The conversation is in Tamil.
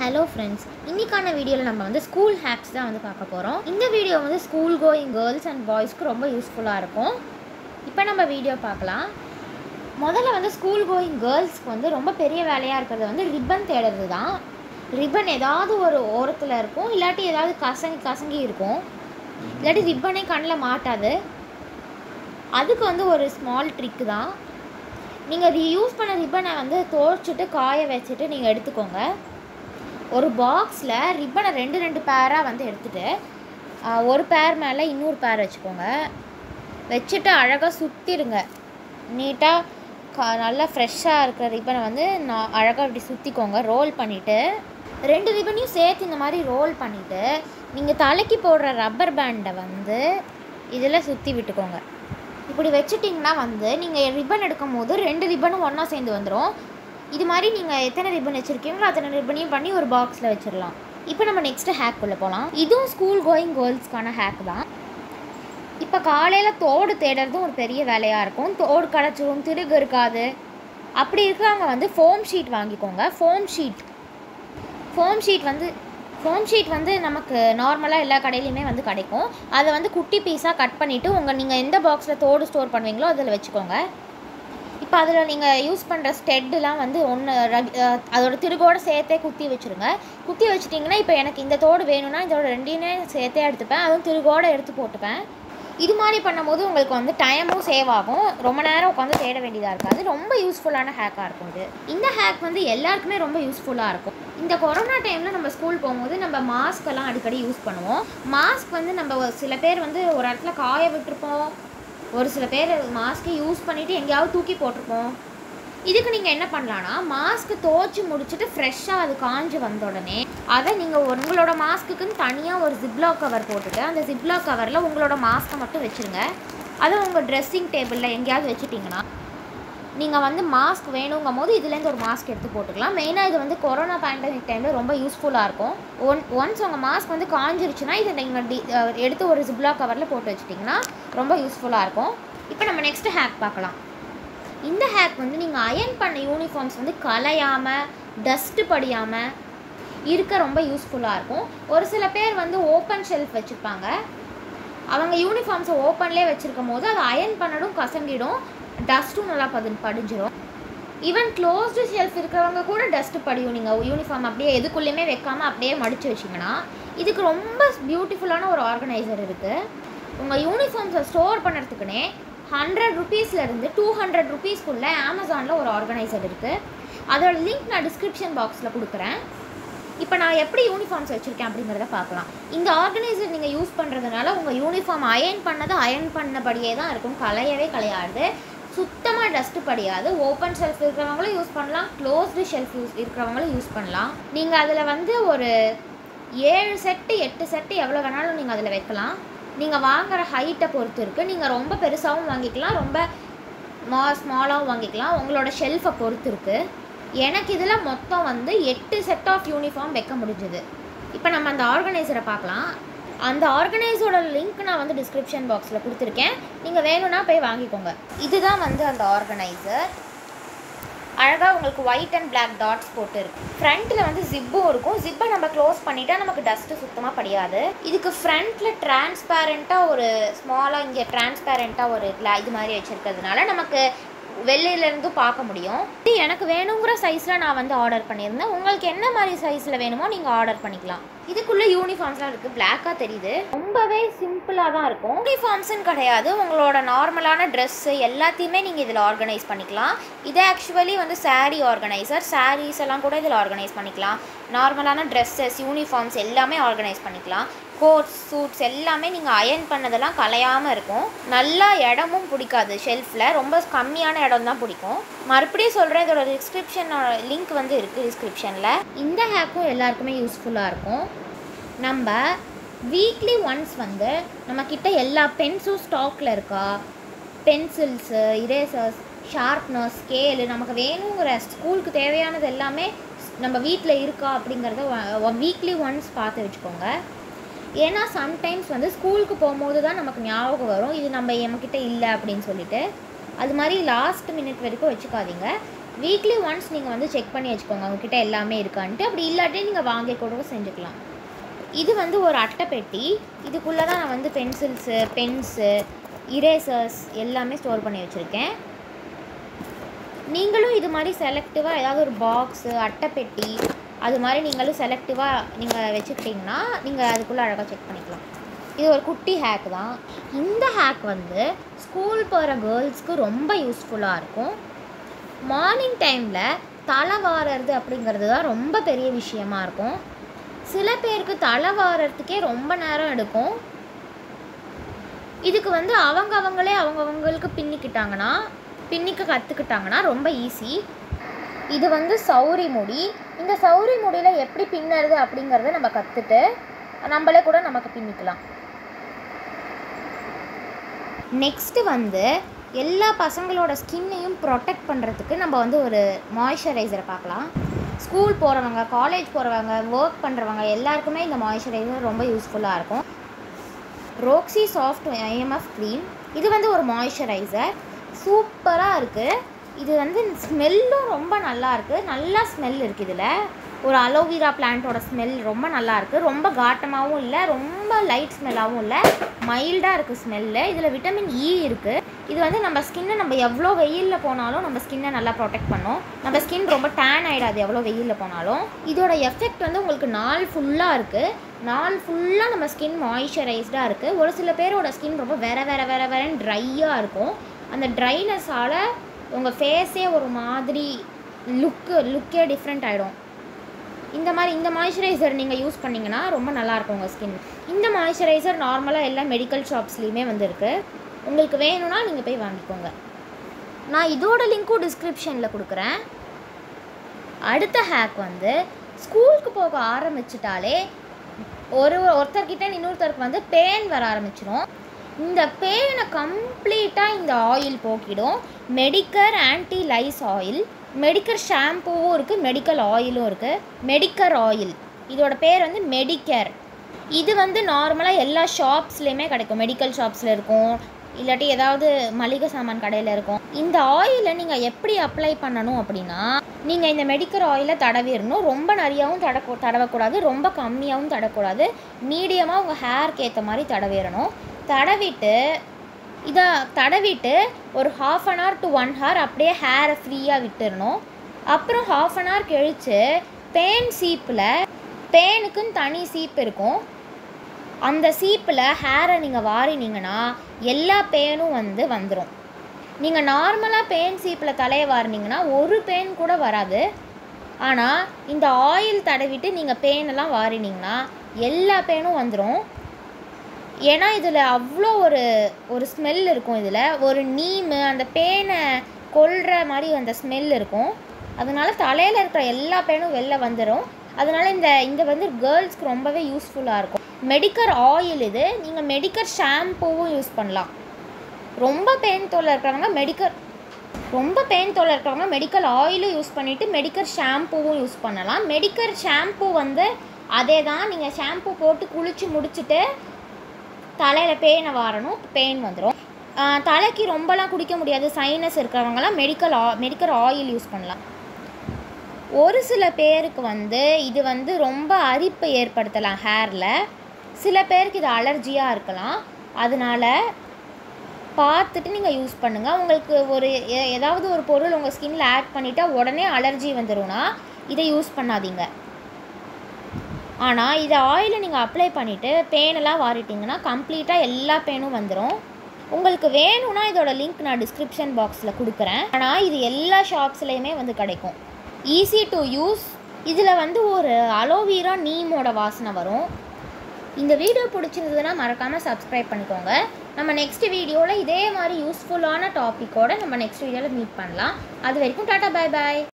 ஹலோ ஃப்ரெண்ட்ஸ் இன்னைக்கான வீடியோவில் நம்ம வந்து ஸ்கூல் ஹேக்ஸ் தான் வந்து பார்க்க போகிறோம் இந்த வீடியோ வந்து ஸ்கூல் கோயிங் கேர்ள்ஸ் அண்ட் பாய்ஸ்க்கு ரொம்ப யூஸ்ஃபுல்லாக இருக்கும் இப்போ நம்ம வீடியோ பார்க்கலாம் முதல்ல வந்து ஸ்கூல் கோயிங் கேர்ள்ஸ்க்கு வந்து ரொம்ப பெரிய வேலையாக இருக்கிறது வந்து ரிப்பன் தேடுறது தான் ரிப்பன் ஏதாவது ஒரு ஓரத்தில் இருக்கும் இல்லாட்டி ஏதாவது கசங்கி கசங்கி இருக்கும் இல்லாட்டி ரிப்பனே கண்ணில் மாட்டாது அதுக்கு வந்து ஒரு ஸ்மால் ட்ரிக் தான் நீங்கள் யூஸ் பண்ண ரிப்பனை வந்து துவைச்சிட்டு காய வச்சுட்டு நீங்கள் எடுத்துக்கோங்க ஒரு பாக்ஸில் ரிப்பனை ரெண்டு ரெண்டு பேராக வந்து எடுத்துட்டு ஆஹ், ஒரு பேர் மேலே இன்னொரு பேர் வச்சுக்கோங்க வச்சுட்டு அழகாக சுற்றிடுங்க நீட்டாக க நல்லா ஃப்ரெஷ்ஷாக இருக்கிற ரிப்பனை வந்து நான் அழகாக இப்படி சுற்றிக்கோங்க ரோல் பண்ணிவிட்டு ரெண்டு ரிப்பனையும் சேர்த்து இந்த மாதிரி ரோல் பண்ணிவிட்டு நீங்கள் தலைக்கு போடுற ரப்பர் பேண்டை வந்து இதில் சுற்றி விட்டுக்கோங்க இப்படி வச்சுட்டிங்கன்னா வந்து நீங்கள் ரிப்பன் எடுக்கும் போது ரெண்டு ரிப்பனும் ஒன்றா சேர்ந்து வந்துடும் இது மாதிரி நீங்கள் எத்தனை ரிப்பன் வச்சுருக்கீங்களோ அத்தனை ரிப்பனையும் பண்ணி ஒரு பாக்ஸில் வச்சிடலாம் இப்போ நம்ம நெக்ஸ்ட்டு ஹேக்குள்ளே போகலாம் இதுவும் ஸ்கூல் கோயிங் கேர்ள்ஸ்க்கான ஹேக் தான் இப்போ காலையில் தோடு தேடுறதும் ஒரு பெரிய வேலையாக இருக்கும் தோடு கிடச்சிரும் திருகு இருக்காது அப்படி இருக்கிறவங்க வந்து ஃபோம் ஷீட் வாங்கிக்கோங்க ஃபோம் ஷீட் ஃபோம் ஷீட் வந்து ஃபோம் ஷீட் வந்து நமக்கு நார்மலாக எல்லா கடையிலையுமே வந்து கிடைக்கும் அதை வந்து குட்டி பீஸாக கட் பண்ணிவிட்டு உங்கள் நீங்கள் எந்த பாக்ஸில் தோடு ஸ்டோர் பண்ணுவீங்களோ அதில் வச்சுக்கோங்க இப்போ அதில் நீங்கள் யூஸ் பண்ணுற ஸ்டெட்டுலாம் வந்து ஒன்று அதோட திருகோட சேர்த்தே குத்தி வச்சுருங்க குத்தி வச்சிட்டிங்கன்னா இப்போ எனக்கு இந்த தோடு வேணும்னா இதோட ரெண்டையுமே சேர்த்தே எடுத்துப்பேன் அதுவும் திருகோட எடுத்து போட்டுப்பேன் இது மாதிரி பண்ணும்போது உங்களுக்கு வந்து டைமும் சேவ் ஆகும் ரொம்ப நேரம் உட்காந்து தேட வேண்டியதாக இருக்காது ரொம்ப யூஸ்ஃபுல்லான ஹேக்காக இருக்கும் இது இந்த ஹேக் வந்து எல்லாருக்குமே ரொம்ப யூஸ்ஃபுல்லாக இருக்கும் இந்த கொரோனா டைமில் நம்ம ஸ்கூல் போகும்போது நம்ம மாஸ்க் எல்லாம் அடிக்கடி யூஸ் பண்ணுவோம் மாஸ்க் வந்து நம்ம ஒரு சில பேர் வந்து ஒரு இடத்துல காய விட்டுருப்போம் ஒரு சில பேர் மாஸ்க்கை யூஸ் பண்ணிவிட்டு எங்கேயாவது தூக்கி போட்டிருப்போம் இதுக்கு நீங்கள் என்ன பண்ணலான்னா மாஸ்க்கு துவச்சி முடிச்சுட்டு ஃப்ரெஷ்ஷாக அது காஞ்சு வந்த உடனே அதை நீங்கள் உங்களோட மாஸ்க்குக்குன்னு தனியாக ஒரு ஜிப்லாக் கவர் போட்டுட்டு அந்த ஜிப்லாக் கவரில் உங்களோட மாஸ்க்கை மட்டும் வச்சுருங்க அதை உங்கள் ட்ரெஸ்ஸிங் டேபிளில் எங்கேயாவது வச்சுட்டிங்கன்னா நீங்கள் வந்து மாஸ்க் வேணுங்கும் போது இதுலேருந்து ஒரு மாஸ்க் எடுத்து போட்டுக்கலாம் மெயினாக இது வந்து கொரோனா பேண்டமிக் டைமில் ரொம்ப யூஸ்ஃபுல்லாக இருக்கும் ஒன் ஒன்ஸ் உங்கள் மாஸ்க் வந்து காஞ்சிருச்சுன்னா இதை நீங்கள் டி அஹ் எடுத்து ஒரு ஜிப்லாக் கவரில் போட்டு வச்சிட்டிங்கன்னா ரொம்ப யூஸ்ஃபுல்லாக இருக்கும் இப்போ நம்ம நெக்ஸ்ட்டு ஹேக் பார்க்கலாம் இந்த ஹேக் வந்து நீங்கள் அயர்ன் பண்ண யூனிஃபார்ம்ஸ் வந்து கலையாமல் டஸ்ட்டு படியாமல் இருக்க ரொம்ப யூஸ்ஃபுல்லாக இருக்கும் ஒரு சில பேர் வந்து ஓப்பன் ஷெல்ஃப் வச்சுருப்பாங்க அவங்க யூனிஃபார்ம்ஸை ஓப்பன்லேயே வச்சுருக்கும் போது அதை அயர்ன் பண்ணதும் கசங்கிடும் டஸ்ட்டும் நல்லா பதி படிஞ்சிரும் ஈவன் க்ளோஸ்டு ஷெல்ஃப் இருக்கிறவங்க கூட டஸ்ட்டு படியும் நீங்கள் யூனிஃபார்ம் அப்படியே எதுக்குள்ளேயுமே வைக்காமல் அப்படியே மடித்து வச்சிங்கன்னா இதுக்கு ரொம்ப பியூட்டிஃபுல்லான ஒரு ஆர்கனைசர் இருக்குது உங்கள் யூனிஃபார்ம்ஸை ஸ்டோர் பண்ணுறதுக்குனே ஹண்ட்ரட் ருபீஸ்லேருந்து டூ ஹண்ட்ரட் ருபீஸ்க்குள்ளே அமேசானில் ஒரு ஆர்கனைசர் இருக்குது அதோட லிங்க் நான் டிஸ்கிரிப்ஷன் பாக்ஸில் கொடுக்குறேன் இப்போ நான் எப்படி யூனிஃபார்ம்ஸ் வச்சுருக்கேன் அப்படிங்கிறத பார்க்கலாம் இந்த ஆர்கனைசர் நீங்கள் யூஸ் பண்ணுறதுனால உங்கள் யூனிஃபார்ம் அயர்ன் பண்ணது அயர்ன் பண்ணபடியே தான் இருக்கும் கலையவே கலையாது சுத்தமாக டஸ்ட்டு படியாது ஓப்பன் ஷெல்ஃப் இருக்கிறவங்களும் யூஸ் பண்ணலாம் க்ளோஸ்டு ஷெல்ஃப் யூஸ் இருக்கிறவங்களும் யூஸ் பண்ணலாம் நீங்கள் அதில் வந்து ஒரு ஏழு செட்டு எட்டு செட்டு எவ்வளோ வேணாலும் நீங்கள் அதில் வைக்கலாம் நீங்கள் வாங்குற ஹைட்டை பொறுத்து இருக்குது நீங்கள் ரொம்ப பெருசாகவும் வாங்கிக்கலாம் ரொம்ப மா ஸ்மாலாகவும் வாங்கிக்கலாம் உங்களோட ஷெல்ஃபை பொறுத்து இருக்குது எனக்கு இதில் மொத்தம் வந்து எட்டு செட் ஆஃப் யூனிஃபார்ம் வைக்க முடிஞ்சுது இப்போ நம்ம அந்த ஆர்கனைசரை பார்க்கலாம் அந்த ஆர்கனைஸோட லிங்க் நான் வந்து டிஸ்கிரிப்ஷன் பாக்ஸில் கொடுத்துருக்கேன் நீங்கள் வேணும்னா போய் வாங்கிக்கோங்க இதுதான் வந்து அந்த ஆர்கனைசர் அழகாக உங்களுக்கு ஒயிட் அண்ட் Black டாட்ஸ் போட்டு இருக்கு ஃப்ரண்ட்டில் வந்து ஜிப்பும் இருக்கும் ஜிப்பை நம்ம க்ளோஸ் பண்ணிட்டா நமக்கு டஸ்ட்டு சுத்தமாக படியாது இதுக்கு ஃப்ரண்ட்டில் டிரான்ஸ்பேரண்ட்டாக ஒரு ஸ்மாலாக இங்கே டிரான்ஸ்பேரண்ட்டாக ஒரு gla- இது மாதிரி வச்சுருக்கிறதுனால நமக்கு வெளியிலேருந்தும் பார்க்க முடியும் இது எனக்கு வேணுங்கிற சைஸில் நான் வந்து ஆர்டர் பண்ணியிருந்தேன் உங்களுக்கு என்ன மாதிரி சைஸில் வேணுமோ நீங்கள் ஆர்டர் பண்ணிக்கலாம் இதுக்குள்ளே யூனிஃபார்ம்ஸ்லாம் இருக்குது பிளாக்காக தெரியுது ரொம்பவே சிம்பிளாக தான் இருக்கும் யூனிஃபார்ம்ஸ்னு கிடையாது உங்களோட நார்மலான ட்ரெஸ்ஸு எல்லாத்தையுமே நீங்கள் இதில் ஆர்கனைஸ் பண்ணிக்கலாம் இது ஆக்சுவலி வந்து saree ஆர்கனைசர் sarees எல்லாம் கூட இதில் ஆர்கனைஸ் பண்ணிக்கலாம் நார்மலான ட்ரெஸ்ஸஸ் யூனிஃபார்ம்ஸ் எல்லாமே ஆர்கனைஸ் பண்ணிக்கலாம் கோட்ஸ் சூட்ஸ் எல்லாமே நீங்கள் அயர்ன் பண்ணதெல்லாம் கலையாமல் இருக்கும் நல்லா இடமும் பிடிக்காது ஷெல்ஃபில் ரொம்ப கம்மியான இடம் தான் பிடிக்கும் மறுபடியும் சொல்கிறேன் இதோட டிஸ்கிரிப்ஷன் லிங்க் வந்து இருக்குது டிஸ்கிரிப்ஷனில் இந்த ஹேக்கும் எல்லாருக்குமே யூஸ்ஃபுல்லாக இருக்கும் நம்ம வீக்லி ஒன்ஸ் வந்து நம்மக்கிட்ட எல்லா பென்ஸும் ஸ்டாக்கில் இருக்கா பென்சில்ஸு இரேசர்ஸ் ஷார்ப்னர்ஸ் ஸ்கேலு நமக்கு வேணுங்கிற ஸ்கூலுக்கு தேவையானது எல்லாமே நம்ம வீட்டில் இருக்கா அப்படிங்கிறத வீக்லி ஒன்ஸ் பார்த்து வச்சுக்கோங்க ஏன்னா சம்டைம்ஸ் வந்து ஸ்கூலுக்கு போகும்போது தான் நமக்கு ஞாபகம் வரும் இது நம்ம நம்மக்கிட்ட இல்லை அப்படின்னு சொல்லிட்டு அது மாதிரி லாஸ்ட் மினிட் வரைக்கும் வச்சுக்காதீங்க வீக்லி ஒன்ஸ் நீங்கள் வந்து செக் பண்ணி வச்சுக்கோங்க உங்ககிட்ட எல்லாமே இருக்கான்ட்டு அப்படி இல்லாட்டி நீங்கள் வாங்கி கூட செஞ்சுக்கலாம் இது வந்து ஒரு அட்டைப்பெட்டி இதுக்குள்ளே தான் நான் வந்து பென்சில்ஸு பென்ஸு இரேசர்ஸ் எல்லாமே ஸ்டோர் பண்ணி வச்சுருக்கேன் நீங்களும் இது மாதிரி செலக்டிவாக ஏதாவது ஒரு பாக்ஸு அட்டைப்பெட்டி அது மாதிரி நீங்களும் செலக்டிவாக நீங்கள் வச்சுக்கிட்டிங்கன்னா நீங்கள் அதுக்குள்ளே அழகாக செக் பண்ணிக்கலாம் இது ஒரு குட்டி ஹேக் தான் இந்த ஹேக் வந்து ஸ்கூல் போகிற கேர்ள்ஸ்க்கு ரொம்ப யூஸ்ஃபுல்லாக இருக்கும் மார்னிங் டைமில் தலை வாரறது அப்படிங்கிறது தான் ரொம்ப பெரிய விஷயமா இருக்கும் சில பேருக்கு தலை வாரறதுக்கே ரொம்ப நேரம் எடுக்கும் இதுக்கு வந்து அவங்க அவங்களே அவங்கவங்களுக்கு பின்னிக்கிட்டாங்கன்னா பின்னிக்க கற்றுக்கிட்டாங்கன்னா ரொம்ப ஈஸி இது வந்து சௌரி முடி இந்த சௌரி முடியில் எப்படி பின்னுறது அப்படிங்கிறத நம்ம கற்றுட்டு நம்மளே கூட நமக்கு பின்னிக்கலாம் நெக்ஸ்ட்டு வந்து எல்லா பசங்களோட ஸ்கின்னையும் ப்ரொடெக்ட் பண்ணுறதுக்கு நம்ம வந்து ஒரு மாய்ஸ்சரைசரை பார்க்கலாம் ஸ்கூல் போகிறவங்க காலேஜ் போகிறவங்க ஒர்க் பண்ணுறவங்க எல்லாருக்குமே இந்த மாய்ஸ்சரைசர் ரொம்ப யூஸ்ஃபுல்லாக இருக்கும் ரோக்ஸி சாஃப்ட் ஐஎம்எஃப் க்ரீம் இது வந்து ஒரு மாய்ஸ்சரைசர் சூப்பராக இருக்குது இது வந்து ஸ்மெல்லும் ரொம்ப நல்லா இருக்குது நல்லா ஸ்மெல் இருக்குது இதில் ஒரு அலோவேரா பிளான்ட்டோட ஸ்மெல் ரொம்ப நல்லா இருக்குது ரொம்ப காட்டமாகவும் இல்லை ரொம்ப லைட் ஸ்மெல்லாகவும் இல்லை மைல்டாக இருக்குது ஸ்மெல்லு இதில் விட்டமின் இ இருக்குது இது வந்து நம்ம ஸ்கின்னை நம்ம எவ்வளோ வெயிலில் போனாலும் நம்ம ஸ்கின்னை நல்லா ப்ரொடெக்ட் பண்ணும் நம்ம ஸ்கின் ரொம்ப டேன் ஆகிடாது எவ்வளோ வெயிலில் போனாலும் இதோட எஃபெக்ட் வந்து உங்களுக்கு நாள் ஃபுல்லாக இருக்குது நாள் ஃபுல்லாக நம்ம ஸ்கின் மாய்ஸ்சரைஸ்டாக இருக்குது ஒரு சில பேரோட ஸ்கின் ரொம்ப வேற வேற வேற வேறன்னு ட்ரையாக இருக்கும் அந்த ட்ரைனஸால் உங்கள் ஃபேஸே ஒரு மாதிரி லுக்கு லுக்கே டிஃப்ரெண்ட் ஆகிடும் இந்த மாதிரி இந்த மாய்ஸ்சரைசர் நீங்கள் யூஸ் பண்ணிங்கன்னா ரொம்ப நல்லாயிருக்கும் உங்கள் ஸ்கின் இந்த மாய்ஸ்சரைசர் நார்மலாக எல்லா மெடிக்கல் ஷாப்ஸ்லேயுமே வந்து இருக்குது உங்களுக்கு வேணும்னா நீங்கள் போய் வாங்கிக்கோங்க நான் இதோட லிங்க்கும் டிஸ்கிரிப்ஷனில் கொடுக்குறேன் அடுத்த ஹேக் வந்து ஸ்கூலுக்கு போக ஆரம்பிச்சிட்டாலே ஒரு ஒருத்தர்கிட்ட இன்னொருத்தருக்கு வந்து பேன் வர ஆரம்பிச்சிடும் இந்த பேனை கம்ப்ளீட்டாக இந்த ஆயில் போக்கிடும் Mediker anti lice oil Mediker ஷாம்பூவும் இருக்குது மெடிக்கல் ஆயிலும் இருக்குது மெடிக்கர் ஆயில் இதோட பேர் வந்து மெடிக்கர் இது வந்து நார்மலாக எல்லா ஷாப்ஸ்லேயுமே கிடைக்கும் மெடிக்கல் ஷாப்ஸில் இருக்கும் இல்லாட்டி ஏதாவது மளிகை சாமான் கடையில் இருக்கும் இந்த ஆயிலை நீங்கள் எப்படி அப்ளை பண்ணணும் அப்படின்னா நீங்கள் இந்த மெடிக்கல் ஆயிலை தடவிடணும் ரொம்ப நிறையாவும் தட தடவக்கூடாது ரொம்ப கம்மியாகவும் தடக்கூடாது மீடியமாக உங்கள் ஹேருக்கு ஏற்ற மாதிரி தடவிடணும் தடவிட்டு இதை தடவிட்டு ஒரு half an hour to one hour அப்படியே ஹேரை ஃப்ரீயாக விட்டுறணும் அப்புறம் ஹாஃப் அன் ஹவர் கழித்து பேன் சீப்பில் பேனுக்குன்னு தனி சீப் இருக்கும் அந்த சீப்பில் ஹேரை நீங்கள் வாரினீங்கன்னா எல்லா பேனும் வந்து வந்துடும் நீங்கள் நார்மலாக பேன் சீப்பில் தலையை வாரினீங்கன்னா ஒரு பேன் கூட வராது ஆனால் இந்த ஆயில் தடவிட்டு நீங்கள் பேனெல்லாம் வாரினீங்கன்னா எல்லா பேனும் வந்துடும் ஏன்னா இதில் அவ்வளோ ஒரு ஒரு ஸ்மெல் இருக்கும் இதில் ஒரு நீமு அந்த பேனை கொல்ற மாதிரி அந்த ஸ்மெல் இருக்கும் அதனால தலையில் இருக்கிற எல்லா பேனும் வெளில வந்துடும் அதனால இந்த இந்த வந்து கேர்ள்ஸ்க்கு ரொம்பவே யூஸ்ஃபுல்லாக இருக்கும் மெடிக்கர் ஆயில் இது நீங்கள் மெடிக்கர் ஷாம்பூவும் யூஸ் பண்ணலாம் ரொம்ப பெயின் தொல்லை இருக்கிறவங்க மெடிக்கல் ரொம்ப பெயின் தொல்லை இருக்கிறவங்க மெடிக்கல் ஆயிலும் யூஸ் பண்ணிவிட்டு மெடிக்கல் ஷாம்பூவும் யூஸ் பண்ணலாம் மெடிக்கல் ஷாம்பூ வந்து அதே தான் நீங்கள் ஷாம்பூ போட்டு குளித்து முடிச்சுட்டு தலையில் பேனை வாரணும் பெயின் வந்துடும் தலைக்கு ரொம்பலாம் குடிக்க முடியாது சைனஸ் இருக்கிறவங்கலாம் மெடிக்கல் ஆ மெடிக்கல் ஆயில் யூஸ் பண்ணலாம் ஒரு சில பேருக்கு வந்து இது வந்து ரொம்ப அரிப்பை ஏற்படுத்தலாம் ஹேரில் சில பேருக்கு இது அலர்ஜியாக இருக்கலாம் அதனால பார்த்துட்டு நீங்கள் யூஸ் பண்ணுங்கள் உங்களுக்கு ஒரு எ- ஏதாவது ஒரு பொருள் உங்கள் ஸ்கின்ல ஆட் பண்ணிட்டா உடனே அலர்ஜி வந்துடும்னா இதை யூஸ் பண்ணாதீங்க ஆனால் இதை ஆயிலை நீங்கள் அப்ளை பண்ணிவிட்டு பேனெல்லாம் வாரிட்டிங்கன்னா கம்ப்ளீட்டாக எல்லா பேனும் வந்துடும் உங்களுக்கு வேணும்னா இதோட லிங்க் நான் டிஸ்கிரிப்ஷன் பாக்ஸில் கொடுக்குறேன் ஆனால் இது எல்லா ஷாப்ஸ்லேயுமே வந்து கிடைக்கும் ஈஸி டு யூஸ் இதில் வந்து ஒரு அலோவேரா நீமோட வாசனை வரும் இந்த வீடியோ பிடிச்சிருந்ததுன்னா மறக்காமல் சப்ஸ்கிரைப் பண்ணிக்கோங்க நம்ம நெக்ஸ்ட் வீடியோவில் இதே மாதிரி யூஸ்ஃபுல்லான டாப்பிக்கோட நம்ம நெக்ஸ்ட் வீடியோவில் மீட் பண்ணலாம் அது வரைக்கும் டாட்டா பை பாய்